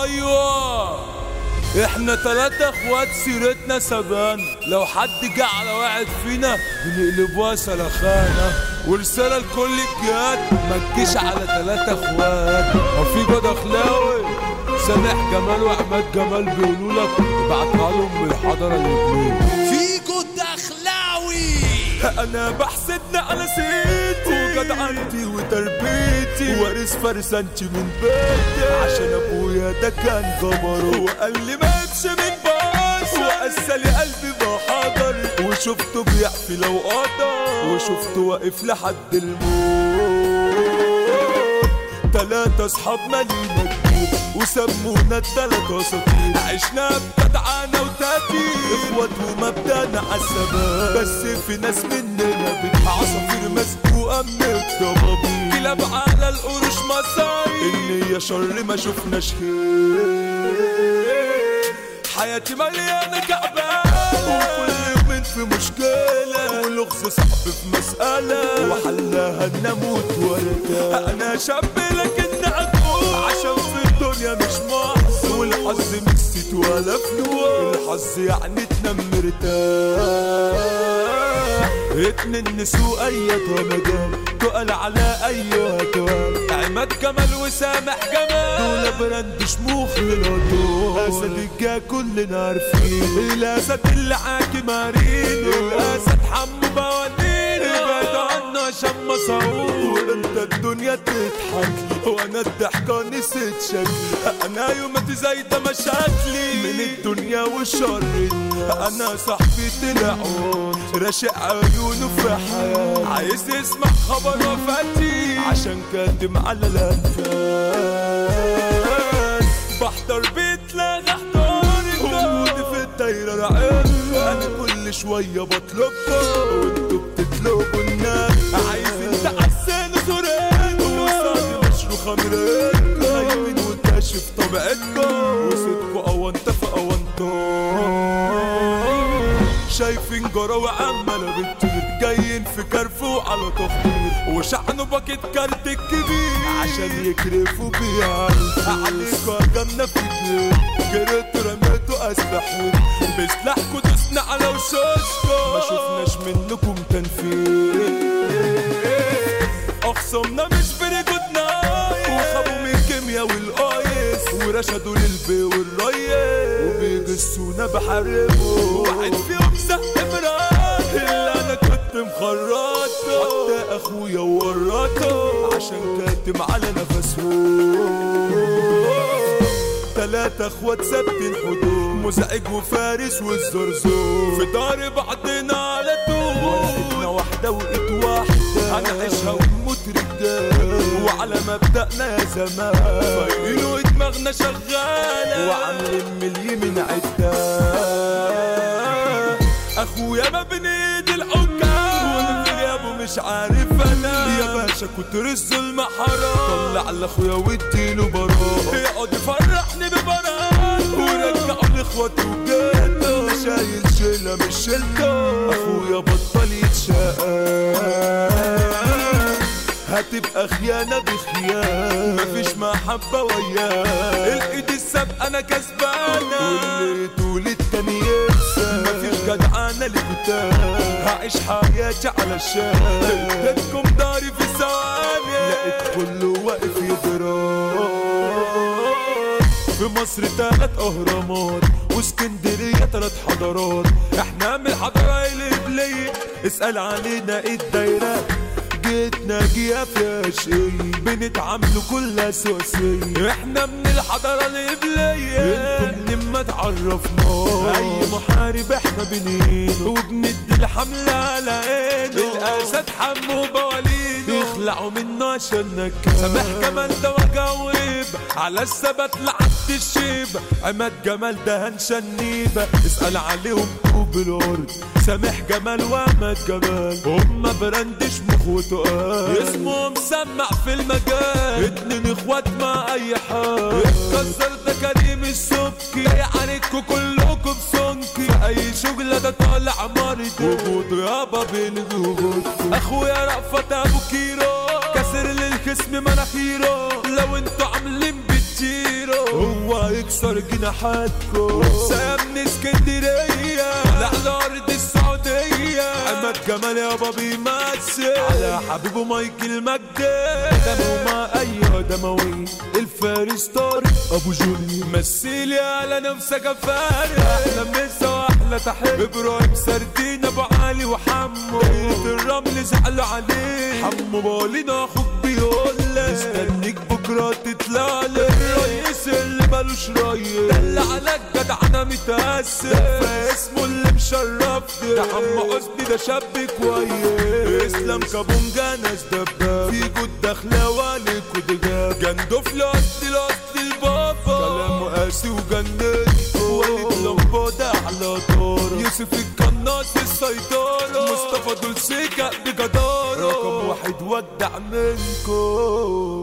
ايوه احنا تلاتة اخوات سيرتنا سبان لو حد جه على واحد فينا بنقلبوها سلخانة ورسالة لكل الجهات ما تجيش على تلاتة اخوات وفي جود اخلاوي سامح جمال وعماد جمال بيقولوا لك ابعتها لهم من الحضرة الاتنين فيكو الدخلاوي انا بحسدنا انا سيتي وجدعنتي وتربيتي وارث فرسانتي من بيتي عشان ابويا ده كان جبر وقال لي ما يمشي من باص وقسلي قلبي بحضر وشفته بيحفي لو قدر وشفته واقف لحد الموت تلاتة اصحاب مالينا كتير وسمونا التلاتة اساطير عشنا بجدعانة وتقدير اخوات ومبدأنا عالثبات بس في ناس مننا بتبقى عصافير مسبوقة من الضبابير كلاب على القروش مصاير النية شر ما شفناش خير حياتي مليانة كعبان وكل يومين في مشكلة ولغز صعب في مسألة وحلها ان اموت وارتاح انا شاب لكن عقول عشان في الدنيا مش محظوظ والحظ مكسيت ولا فلوس الحظ يعني تنام مرتاح اتنين نسوا ايتها مجال تقل على ايها توال عماد جمال وسامح جمال دول براند شموخ للهدوء اسد الجا كلنا عارفين الاسد اللي عاكي مارين الاسد حمو بوانين ابعد عنا عشان مصعود انت الدنيا تضحك وانا الضحكة نسيت شكلي انا يومتي زايدة مشاكلي من الدنيا والشر انا صاحبي طلع عون راشق عيونه في حياتي عايز يسمع خبر وفاتي عشان كاتم على الانفاس بحضر بيت لا احضر وجودي في الدايرة رعب انا كل شوية بطلبكم وانتوا بتطلبوا الناس عايزين تحسنوا صورتكم وصادي مشروع خمرتكم نايمين وكاشف طبيعتكم وصدقوا اوانتا في اوانتا شايفين جراوي عمالة بتطير جايين في كرف وعلى تخطير وشحنوا باكيت كارت الكبير عشان يكرفوا بيها عليكوا جنة في جيب جريت رميتوا اسلحة بسلاحكوا دوسنا على وشوشكوا ما شفناش منكم تنفيذ اخصمنا مش برجودنا وخابوا من الكيميا والقايس ورشدوا للبي والريس وبيجسونا بحاربه واحد فيهم سهم مرات اللي انا كنت مخرطه حتى اخويا ورطه عشان كاتم على نفسه تلاتة اخوات ثابتين حدود مزعج وفارس والزرزور في دار بعضنا على طول ورقتنا واحدة وإيد واحدة هنعيشها ونموت رجال وعلى مبدأنا يا زمان فايقين ودماغنا شغالة وعاملين من اليمين عدة اخويا ما بين ايدي الحكام وانا في غيابه مش عارف انا يا باشا كتر الظلم حرام طلع لاخويا واديله براءة يقعد يفرحني ببراءة ورجعوا لاخواتي وجده انا شايل شيلة مش شيلته اخويا بطل يتشقى هتبقى خيانة بخيانة مفيش محبة وياه الايد السابقة انا كسبانة واللي طول التاني يكسب مفيش جدعانة لكتاب هعيش حياتي على الشام لقيتكم داري في ثواني لقيت كله واقف يضرب في مصر تلات اهرامات واسكندريه تلات حضارات احنا من الحضاره القبليه اسال علينا ايه الدايره جيتنا جيا فيها شيء بنتعاملوا كلها سواسية احنا من الحضارة القبلية انتوا منين ما تعرفنا اي محارب احنا بنينه وبندي الحملة على عينه الاسد حمو بوالينه يخلعوا منه عشان نكا سامح كمان ده وجاوب على الثبات لعبت الشيب عماد جمال ده هنشنيبة اسأل عليهم طوب الارض سامح جمال وعماد جمال هما براند شموخ وتقال اسمه مسمع في المجال اتنين اخوات مع اي حال اتكسر ده كريم السبكي جاي عليكوا كلكم سنكي في اي شغلة ده طالع مرضي وجود يابا بين وجودكم اخويا رأفت ابو كيرو كسر للخصم مناخيره لو انتوا عاملين بتطيروا هو وهيكسر جناحاتكم سام من اسكندرية على أرض السعودية عماد جمال يابا بيمثل على حبيبه مايكل مجدي دمه مع أي دموي الفارس طارق أبو جولي مثل يا على نفسك يا فارس أحلى مسا وأحلى تحية إبراهيم سردين أبو علي وحمو دايرة الرمل زعلوا عليه حمو بالين أخوك بيقول لك مستنيك بكرة تطلع لي الرئيس اللي مالوش ريس دل عليك جدع أنا متأثر اسمه اللي مشرفني ده عم حسني ده شاب كويس اسلام كابونجا ناس دباب في جود داخله والك ودجاب جندوف لاصل لاصل البابا كلامه قاسي وجننت وليد لمبادة على طار يوسف القناص السيطرة مصطفى دول سكة بجدارة رقم واحد ودع منكم